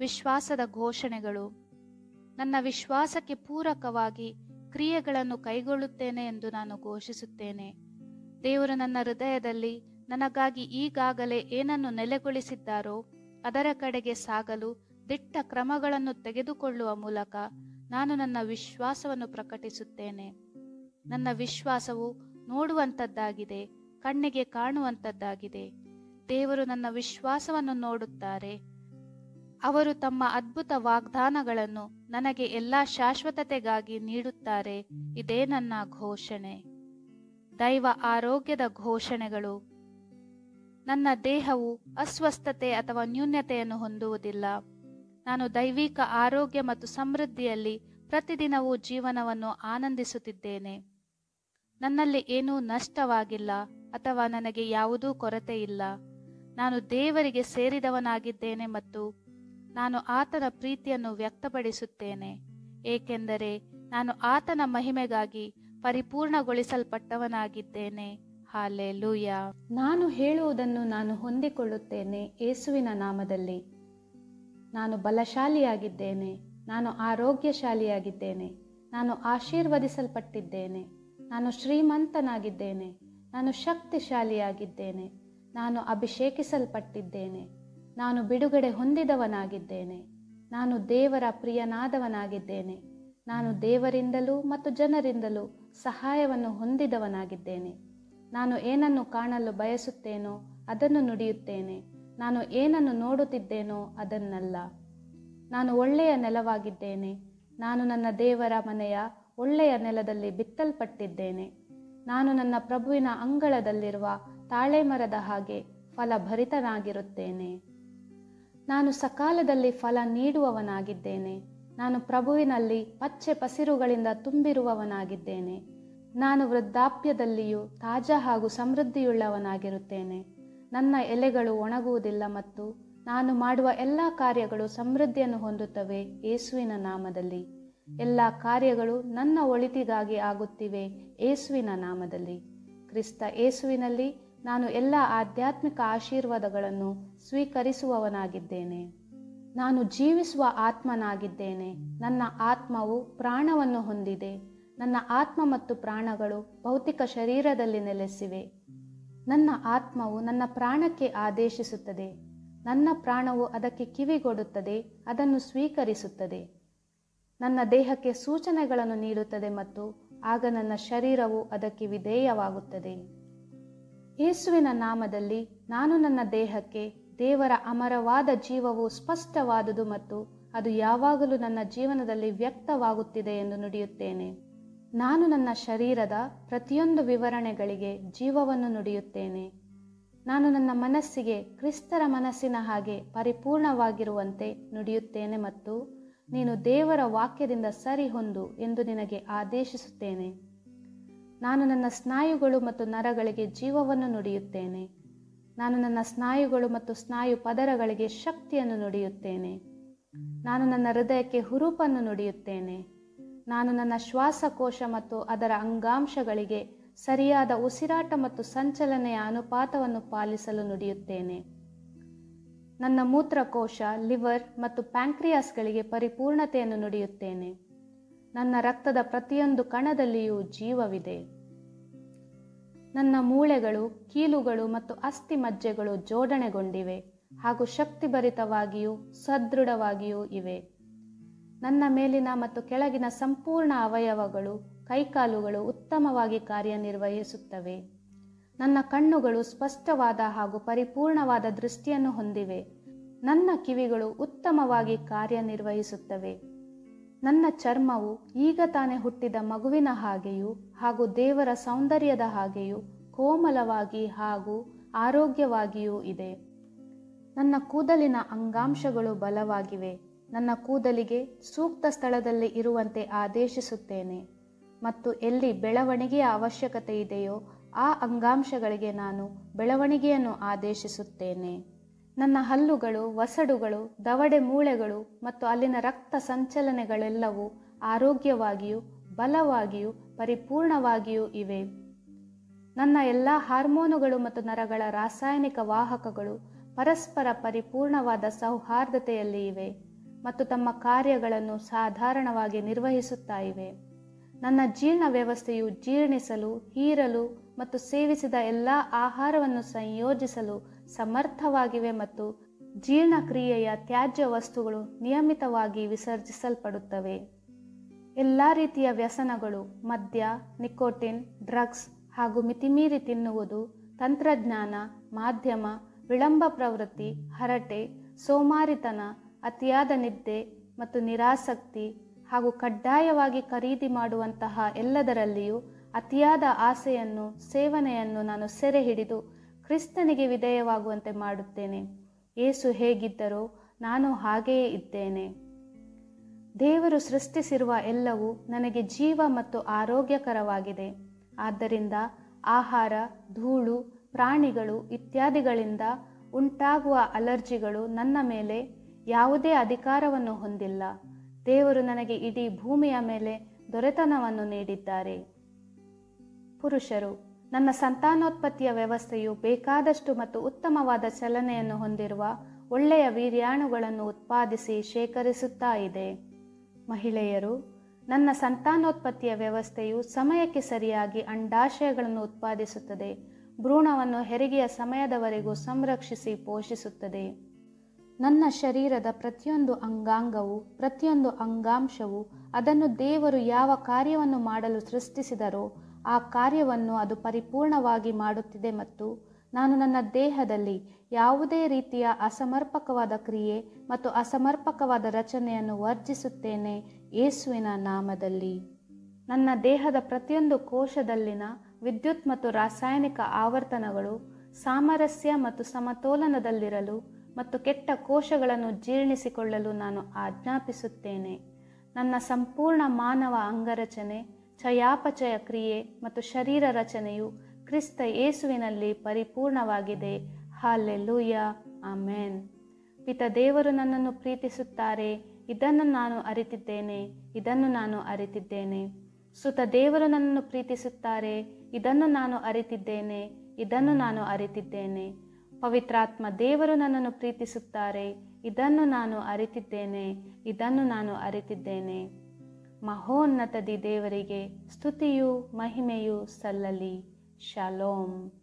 ವಿಶ್ವಾಸದ ಘೋಷಣೆಗಳು ನನ್ನ ವಿಶ್ವಾಸಕ್ಕೆ ಪೂರಕವಾಗಿ ಕ್ರಿಯೆಗಳನ್ನು ಕೈಗೊಳ್ಳುತ್ತೇನೆ ಎಂದು ನಾನು ಘೋಷಿಸುತ್ತೇನೆ ದೇವರು ನನ್ನ ಹೃದಯದಲ್ಲಿ ನನಗಾಗಿ ಈಗಾಗಲೇ ಏನನ್ನು ನೆಲೆಗೊಳಿಸಿದ್ದಾರೋ ಅದರ ಕಡೆಗೆ ಸಾಗಲು ದಿಟ್ಟ ಕ್ರಮಗಳನ್ನು ತೆಗೆದುಕೊಳ್ಳುವ ಮೂಲಕ ನಾನು ನನ್ನ ವಿಶ್ವಾಸವನ್ನು ಪ್ರಕಟಿಸುತ್ತೇನೆ ನನ್ನ ವಿಶ್ವಾಸವು ನೋಡುವಂಥದ್ದಾಗಿದೆ ಕಣ್ಣಿಗೆ ಕಾಣುವಂಥದ್ದಾಗಿದೆ ದೇವರು ನನ್ನ ವಿಶ್ವಾಸವನ್ನು ನೋಡುತ್ತಾರೆ ಅವರು ತಮ್ಮ ಅದ್ಭುತ ವಾಗ್ದಾನಗಳನ್ನು ನನಗೆ ಎಲ್ಲಾ ಶಾಶ್ವತತೆಗಾಗಿ ನೀಡುತ್ತಾರೆ ಇದೇ ನನ್ನ ಘೋಷಣೆ ದೈವ ಆರೋಗ್ಯದ ಘೋಷಣೆಗಳು ನನ್ನ ದೇಹವು ಅಸ್ವಸ್ಥತೆ ಅಥವಾ ನ್ಯೂನ್ಯತೆಯನ್ನು ಹೊಂದುವುದಿಲ್ಲ ನಾನು ದೈವಿಕ ಆರೋಗ್ಯ ಮತ್ತು ಸಮೃದ್ಧಿಯಲ್ಲಿ ಪ್ರತಿದಿನವೂ ಜೀವನವನ್ನು ಆನಂದಿಸುತ್ತಿದ್ದೇನೆ ನನ್ನಲ್ಲಿ ಏನೂ ನಷ್ಟವಾಗಿಲ್ಲ ಅಥವಾ ನನಗೆ ಯಾವುದೂ ಕೊರತೆ ಇಲ್ಲ ನಾನು ದೇವರಿಗೆ ಸೇರಿದವನಾಗಿದ್ದೇನೆ ಮತ್ತು ನಾನು ಆತನ ಪ್ರೀತಿಯನ್ನು ವ್ಯಕ್ತಪಡಿಸುತ್ತೇನೆ ಏಕೆಂದರೆ ನಾನು ಆತನ ಮಹಿಮೆಗಾಗಿ ಪರಿಪೂರ್ಣಗೊಳಿಸಲ್ಪಟ್ಟವನಾಗಿದ್ದೇನೆ ಹಾಲೆಲೂಯ ನಾನು ಹೇಳುವುದನ್ನು ನಾನು ಹೊಂದಿಕೊಳ್ಳುತ್ತೇನೆ ಯೇಸುವಿನ ನಾಮದಲ್ಲಿ ನಾನು ಬಲಶಾಲಿಯಾಗಿದ್ದೇನೆ ನಾನು ಆರೋಗ್ಯಶಾಲಿಯಾಗಿದ್ದೇನೆ ನಾನು ಆಶೀರ್ವದಿಸಲ್ಪಟ್ಟಿದ್ದೇನೆ ನಾನು ಶ್ರೀಮಂತನಾಗಿದ್ದೇನೆ ನಾನು ಶಕ್ತಿಶಾಲಿಯಾಗಿದ್ದೇನೆ ನಾನು ಅಭಿಷೇಕಿಸಲ್ಪಟ್ಟಿದ್ದೇನೆ ನಾನು ಬಿಡುಗಡೆ ಹೊಂದಿದವನಾಗಿದ್ದೇನೆ ನಾನು ದೇವರ ಪ್ರಿಯನಾದವನಾಗಿದ್ದೇನೆ ನಾನು ದೇವರಿಂದಲೂ ಮತ್ತು ಜನರಿಂದಲೂ ಸಹಾಯವನ್ನು ಹೊಂದಿದವನಾಗಿದ್ದೇನೆ ನಾನು ಏನನ್ನು ಕಾಣಲು ಬಯಸುತ್ತೇನೋ ಅದನ್ನು ನುಡಿಯುತ್ತೇನೆ ನಾನು ಏನನ್ನು ನೋಡುತ್ತಿದ್ದೇನೋ ಅದನ್ನಲ್ಲ ನಾನು ಒಳ್ಳೆಯ ನೆಲವಾಗಿದ್ದೇನೆ ನಾನು ನನ್ನ ದೇವರ ಮನೆಯ ಒಳ್ಳೆಯ ನೆಲದಲ್ಲಿ ಬಿತ್ತಲ್ಪಟ್ಟಿದ್ದೇನೆ ನಾನು ನನ್ನ ಪ್ರಭುವಿನ ಅಂಗಳದಲ್ಲಿರುವ ತಾಳೆ ಮರದ ಹಾಗೆ ಫಲಭರಿತನಾಗಿರುತ್ತೇನೆ ನಾನು ಸಕಾಲದಲ್ಲಿ ಫಲ ನೀಡುವವನಾಗಿದ್ದೇನೆ ನಾನು ಪ್ರಭುವಿನಲ್ಲಿ ಪಚ್ಚೆ ಪಸಿರುಗಳಿಂದ ತುಂಬಿರುವವನಾಗಿದ್ದೇನೆ ನಾನು ವೃದ್ಧಾಪ್ಯದಲ್ಲಿಯೂ ತಾಜಾ ಹಾಗೂ ಸಮೃದ್ಧಿಯುಳ್ಳವನಾಗಿರುತ್ತೇನೆ ನನ್ನ ಎಲೆಗಳು ಒಣಗುವುದಿಲ್ಲ ಮತ್ತು ನಾನು ಮಾಡುವ ಎಲ್ಲ ಕಾರ್ಯಗಳು ಸಮೃದ್ಧಿಯನ್ನು ಹೊಂದುತ್ತವೆ ಯೇಸುವಿನ ನಾಮದಲ್ಲಿ ಎಲ್ಲ ಕಾರ್ಯಗಳು ನನ್ನ ಒಳಿತಿಗಾಗಿ ಆಗುತ್ತಿವೆ ಯೇಸುವಿನ ನಾಮದಲ್ಲಿ ಕ್ರಿಸ್ತ ಯೇಸುವಿನಲ್ಲಿ ನಾನು ಎಲ್ಲ ಆಧ್ಯಾತ್ಮಿಕ ಆಶೀರ್ವಾದಗಳನ್ನು ಸ್ವೀಕರಿಸುವವನಾಗಿದ್ದೇನೆ ನಾನು ಜೀವಿಸುವ ಆತ್ಮನಾಗಿದ್ದೇನೆ ನನ್ನ ಆತ್ಮವು ಪ್ರಾಣವನ್ನು ಹೊಂದಿದೆ ನನ್ನ ಆತ್ಮ ಮತ್ತು ಪ್ರಾಣಗಳು ಭೌತಿಕ ಶರೀರದಲ್ಲಿ ನೆಲೆಸಿವೆ ನನ್ನ ಆತ್ಮವು ನನ್ನ ಪ್ರಾಣಕ್ಕೆ ಆದೇಶಿಸುತ್ತದೆ ನನ್ನ ಪ್ರಾಣವು ಅದಕ್ಕೆ ಕಿವಿಗೊಡುತ್ತದೆ ಅದನ್ನು ಸ್ವೀಕರಿಸುತ್ತದೆ ನನ್ನ ದೇಹಕ್ಕೆ ಸೂಚನೆಗಳನ್ನು ನೀಡುತ್ತದೆ ಮತ್ತು ಆಗ ನನ್ನ ಶರೀರವು ಅದಕ್ಕೆ ವಿಧೇಯವಾಗುತ್ತದೆ ಯೇಸುವಿನ ನಾಮದಲ್ಲಿ ನಾನು ನನ್ನ ದೇಹಕ್ಕೆ ದೇವರ ಅಮರವಾದ ಜೀವವು ಸ್ಪಷ್ಟವಾದುದು ಮತ್ತು ಅದು ಯಾವಾಗಲೂ ನನ್ನ ಜೀವನದಲ್ಲಿ ವ್ಯಕ್ತವಾಗುತ್ತಿದೆ ಎಂದು ನುಡಿಯುತ್ತೇನೆ ನಾನು ನನ್ನ ಶರೀರದ ಪ್ರತಿಯೊಂದು ವಿವರಣೆಗಳಿಗೆ ಜೀವವನ್ನು ನುಡಿಯುತ್ತೇನೆ ನಾನು ನನ್ನ ಮನಸ್ಸಿಗೆ ಕ್ರಿಸ್ತರ ಮನಸ್ಸಿನ ಹಾಗೆ ಪರಿಪೂರ್ಣವಾಗಿರುವಂತೆ ನುಡಿಯುತ್ತೇನೆ ಮತ್ತು ನೀನು ದೇವರ ವಾಕ್ಯದಿಂದ ಸರಿ ಹೊಂದು ಎಂದು ನಿನಗೆ ಆದೇಶಿಸುತ್ತೇನೆ ನಾನು ನನ್ನ ಸ್ನಾಯುಗಳು ಮತ್ತು ನರಗಳಿಗೆ ಜೀವವನ್ನು ನುಡಿಯುತ್ತೇನೆ ನಾನು ನನ್ನ ಸ್ನಾಯುಗಳು ಮತ್ತು ಸ್ನಾಯು ಪದರಗಳಿಗೆ ಶಕ್ತಿಯನ್ನು ನುಡಿಯುತ್ತೇನೆ ನಾನು ನನ್ನ ಹೃದಯಕ್ಕೆ ಹುರುಪನ್ನು ನುಡಿಯುತ್ತೇನೆ ನಾನು ನನ್ನ ಶ್ವಾಸಕೋಶ ಮತ್ತು ಅದರ ಅಂಗಾಂಶಗಳಿಗೆ ಸರಿಯಾದ ಉಸಿರಾಟ ಮತ್ತು ಸಂಚಲನೆಯ ಅನುಪಾತವನ್ನು ಪಾಲಿಸಲು ನುಡಿಯುತ್ತೇನೆ ನನ್ನ ಮೂತ್ರಕೋಶ ಲಿವರ್ ಮತ್ತು ಪ್ಯಾಂಕ್ರಿಯಾಸ್ಗಳಿಗೆ ಪರಿಪೂರ್ಣತೆಯನ್ನು ನುಡಿಯುತ್ತೇನೆ ನನ್ನ ರಕ್ತದ ಪ್ರತಿಯೊಂದು ಕಣದಲ್ಲಿಯೂ ಜೀವವಿದೆ ನನ್ನ ಮೂಳೆಗಳು ಕೀಲುಗಳು ಮತ್ತು ಅಸ್ಥಿ ಮಜ್ಜೆಗಳು ಜೋಡಣೆಗೊಂಡಿವೆ ಹಾಗೂ ಶಕ್ತಿಭರಿತವಾಗಿಯೂ ಸದೃಢವಾಗಿಯೂ ಇವೆ ನನ್ನ ಮೇಲಿನ ಮತ್ತು ಕೆಳಗಿನ ಸಂಪೂರ್ಣ ಅವಯವಗಳು ಕೈಕಾಲುಗಳು ಉತ್ತಮವಾಗಿ ಕಾರ್ಯನಿರ್ವಹಿಸುತ್ತವೆ ನನ್ನ ಕಣ್ಣುಗಳು ಸ್ಪಷ್ಟವಾದ ಹಾಗೂ ಪರಿಪೂರ್ಣವಾದ ದೃಷ್ಟಿಯನ್ನು ಹೊಂದಿವೆ ನನ್ನ ಕಿವಿಗಳು ಉತ್ತಮವಾಗಿ ಕಾರ್ಯನಿರ್ವಹಿಸುತ್ತವೆ ನನ್ನ ಚರ್ಮವು ಈಗ ತಾನೇ ಹುಟ್ಟಿದ ಮಗುವಿನ ಹಾಗೆಯೂ ಹಾಗೂ ದೇವರ ಸೌಂದರ್ಯದ ಹಾಗೆಯೂ ಕೋಮಲವಾಗಿ ಹಾಗೂ ಆರೋಗ್ಯವಾಗಿಯೂ ಇದೆ ನನ್ನ ಕೂದಲಿನ ಅಂಗಾಂಶಗಳು ಬಲವಾಗಿವೆ ನನ್ನ ಕೂದಲಿಗೆ ಸೂಕ್ತ ಸ್ಥಳದಲ್ಲಿ ಇರುವಂತೆ ಆದೇಶಿಸುತ್ತೇನೆ ಮತ್ತು ಎಲ್ಲಿ ಬೆಳವಣಿಗೆಯ ಅವಶ್ಯಕತೆ ಇದೆಯೋ ಆ ಅಂಗಾಂಶಗಳಿಗೆ ನಾನು ಬೆಳವಣಿಗೆಯನ್ನು ಆದೇಶಿಸುತ್ತೇನೆ ನನ್ನ ಹಲ್ಲುಗಳು ವಸಡುಗಳು ದವಡೆ ಮೂಳೆಗಳು ಮತ್ತು ಅಲ್ಲಿನ ರಕ್ತ ಸಂಚಲನೆಗಳೆಲ್ಲವೂ ಆರೋಗ್ಯವಾಗಿಯೂ ಬಲವಾಗಿಯೂ ಪರಿಪೂರ್ಣವಾಗಿಯೂ ಇವೆ ನನ್ನ ಎಲ್ಲ ಹಾರ್ಮೋನುಗಳು ಮತ್ತು ನರಗಳ ರಾಸಾಯನಿಕ ವಾಹಕಗಳು ಪರಸ್ಪರ ಪರಿಪೂರ್ಣವಾದ ಸೌಹಾರ್ದತೆಯಲ್ಲಿ ಇವೆ ಮತ್ತು ತಮ್ಮ ಕಾರ್ಯಗಳನ್ನು ಸಾಧಾರಣವಾಗಿ ನಿರ್ವಹಿಸುತ್ತಾ ಇವೆ ನನ್ನ ಜೀರ್ಣ ವ್ಯವಸ್ಥೆಯು ಜೀರ್ಣಿಸಲು ಹೀರಲು ಮತ್ತು ಸೇವಿಸಿದ ಎಲ್ಲ ಆಹಾರವನ್ನು ಸಂಯೋಜಿಸಲು ಸಮರ್ಥವಾಗಿವೆ ಮತ್ತು ಜೀರ್ಣಕ್ರಿಯೆಯ ತ್ಯಾಜ್ಯ ವಸ್ತುಗಳು ನಿಯಮಿತವಾಗಿ ವಿಸರ್ಜಿಸಲ್ಪಡುತ್ತವೆ ಎಲ್ಲ ರೀತಿಯ ವ್ಯಸನಗಳು ಮದ್ಯ ನಿಕೋಟಿನ್ ಡ್ರಗ್ಸ್ ಹಾಗೂ ಮಿತಿಮೀರಿ ತಿನ್ನುವುದು ತಂತ್ರಜ್ಞಾನ ಮಾಧ್ಯಮ ವಿಳಂಬ ಪ್ರವೃತ್ತಿ ಹರಟೆ ಸೋಮಾರಿತನ ಅತಿಯಾದ ನಿದ್ದೆ ಮತ್ತು ನಿರಾಸಕ್ತಿ ಹಾಗೂ ಕಡ್ಡಾಯವಾಗಿ ಖರೀದಿ ಮಾಡುವಂತಹ ಎಲ್ಲದರಲ್ಲಿಯೂ ಅತಿಯಾದ ಆಸೆಯನ್ನು ಸೇವನೆಯನ್ನು ನಾನು ಸೆರೆ ಹಿಡಿದು ಕ್ರಿಸ್ತನಿಗೆ ವಿಧೇಯವಾಗುವಂತೆ ಮಾಡುತ್ತೇನೆ ಏಸು ಹೇಗಿದ್ದರೋ ನಾನು ಹಾಗೆಯೇ ಇದ್ದೇನೆ ದೇವರು ಸೃಷ್ಟಿಸಿರುವ ಎಲ್ಲವೂ ನನಗೆ ಜೀವ ಮತ್ತು ಆರೋಗ್ಯಕರವಾಗಿದೆ ಆದ್ದರಿಂದ ಆಹಾರ ಧೂಳು ಪ್ರಾಣಿಗಳು ಇತ್ಯಾದಿಗಳಿಂದ ಉಂಟಾಗುವ ಅಲರ್ಜಿಗಳು ನನ್ನ ಮೇಲೆ ಯಾವುದೇ ಅಧಿಕಾರವನ್ನು ಹೊಂದಿಲ್ಲ ದೇವರು ನನಗೆ ಇಡೀ ಭೂಮಿಯ ಮೇಲೆ ದೊರೆತನವನ್ನು ನೀಡಿದ್ದಾರೆ ಪುರುಷರು ನನ್ನ ಸಂತಾನೋತ್ಪತ್ತಿಯ ವ್ಯವಸ್ಥೆಯು ಬೇಕಾದಷ್ಟು ಮತ್ತು ಉತ್ತಮವಾದ ಚಲನೆಯನ್ನು ಹೊಂದಿರುವ ಒಳ್ಳೆಯ ವೀರ್ಯಾಣುಗಳನ್ನು ಉತ್ಪಾದಿಸಿ ಶೇಖರಿಸುತ್ತಾ ಇದೆ ಮಹಿಳೆಯರು ನನ್ನ ಸಂತಾನೋತ್ಪತ್ತಿಯ ವ್ಯವಸ್ಥೆಯು ಸಮಯಕ್ಕೆ ಸರಿಯಾಗಿ ಅಂಡಾಶಯಗಳನ್ನು ಉತ್ಪಾದಿಸುತ್ತದೆ ಭ್ರೂಣವನ್ನು ಹೆರಿಗೆಯ ಸಮಯದವರೆಗೂ ಸಂರಕ್ಷಿಸಿ ಪೋಷಿಸುತ್ತದೆ ನನ್ನ ಶರೀರದ ಪ್ರತಿಯೊಂದು ಅಂಗಾಂಗವು ಪ್ರತಿಯೊಂದು ಅಂಗಾಂಶವು ಅದನ್ನು ದೇವರು ಯಾವ ಕಾರ್ಯವನ್ನು ಮಾಡಲು ಸೃಷ್ಟಿಸಿದರೋ ಆ ಕಾರ್ಯವನ್ನು ಅದು ಪರಿಪೂರ್ಣವಾಗಿ ಮಾಡುತ್ತಿದೆ ಮತ್ತು ನಾನು ನನ್ನ ದೇಹದಲ್ಲಿ ಯಾವುದೇ ರೀತಿಯ ಅಸಮರ್ಪಕವಾದ ಕ್ರಿಯೆ ಮತ್ತು ಅಸಮರ್ಪಕವಾದ ರಚನೆಯನ್ನು ವರ್ಜಿಸುತ್ತೇನೆ ಯೇಸುವಿನ ನಾಮದಲ್ಲಿ ನನ್ನ ದೇಹದ ಪ್ರತಿಯೊಂದು ಕೋಶದಲ್ಲಿನ ವಿದ್ಯುತ್ ಮತ್ತು ರಾಸಾಯನಿಕ ಆವರ್ತನಗಳು ಸಾಮರಸ್ಯ ಮತ್ತು ಸಮತೋಲನದಲ್ಲಿರಲು ಮತ್ತು ಕೆಟ್ಟ ಕೋಶಗಳನ್ನು ಜೀರ್ಣಿಸಿಕೊಳ್ಳಲು ನಾನು ಆಜ್ಞಾಪಿಸುತ್ತೇನೆ ನನ್ನ ಸಂಪೂರ್ಣ ಮಾನವ ಅಂಗರಚನೆ ಚಯಾಪಚಯ ಕ್ರಿಯೆ ಮತ್ತು ಶರೀರ ರಚನೆಯು ಕ್ರಿಸ್ತ ಯೇಸುವಿನಲ್ಲಿ ಪರಿಪೂರ್ಣವಾಗಿದೆ ಹಾಲೆಲ್ಲೂಯ ಆಮೇನ್ ಪಿತ ದೇವರು ನನ್ನನ್ನು ಪ್ರೀತಿಸುತ್ತಾರೆ ಇದನ್ನು ನಾನು ಅರಿತಿದ್ದೇನೆ ಇದನ್ನು ನಾನು ಅರಿತಿದ್ದೇನೆ ಸುತ ದೇವರು ನನ್ನನ್ನು ಪ್ರೀತಿಸುತ್ತಾರೆ ಇದನ್ನು ನಾನು ಅರಿತಿದ್ದೇನೆ ಇದನ್ನು ನಾನು ಅರಿತಿದ್ದೇನೆ ಪವಿತ್ರಾತ್ಮ ದೇವರು ನನ್ನನ್ನು ಪ್ರೀತಿಸುತ್ತಾರೆ ಇದನ್ನು ನಾನು ಅರಿತಿದ್ದೇನೆ ಇದನ್ನು ನಾನು ಅರಿತಿದ್ದೇನೆ ಮಹೋನ್ನತದಿ ದೇವರಿಗೆ ಸ್ತುತಿಯು ಮಹಿಮೆಯು ಸಲ್ಲಲಿ ಶಾಲೋಮ್